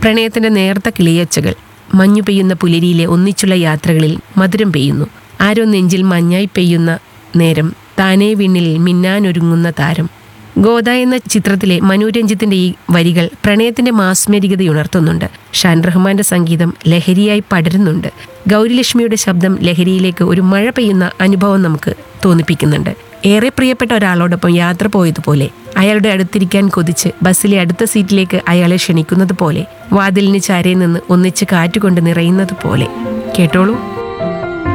പ്രണയത്തിന്റെ നേർത്ത കിളിയൊച്ചകൾ മഞ്ഞു പെയ്യുന്ന പുലരിയിലെ ഒന്നിച്ചുള്ള യാത്രകളിൽ മധുരം പെയ്യുന്നു ആരോ നെഞ്ചിൽ മഞ്ഞായി പെയ്യുന്ന നേരം താനേ വിണ്ണിൽ മിന്നാനൊരുങ്ങുന്ന താരം ഗോദ എന്ന ചിത്രത്തിലെ മനു രഞ്ജിത്തിന്റെ ഈ വരികൾ പ്രണയത്തിന്റെ മാസ്മരികതയുണർത്തുന്നുണ്ട് ഷാൻ റഹ്മാന്റെ സംഗീതം ലഹരിയായി പടരുന്നുണ്ട് ഗൗരിലക്ഷ്മിയുടെ ശബ്ദം ലഹരിയിലേക്ക് ഒരു മഴ പെയ്യുന്ന അനുഭവം നമുക്ക് തോന്നിപ്പിക്കുന്നുണ്ട് ഏറെ പ്രിയപ്പെട്ട ഒരാളോടൊപ്പം യാത്ര പോയതുപോലെ അയാളുടെ അടുത്തിരിക്കാൻ കൊതിച്ച് ബസ്സിലെ അടുത്ത സീറ്റിലേക്ക് അയാളെ ക്ഷണിക്കുന്നത് പോലെ വാതിലിന് ചാരയിൽ നിന്ന് ഒന്നിച്ച് കാറ്റുകൊണ്ട് നിറയുന്നത് പോലെ കേട്ടോളൂ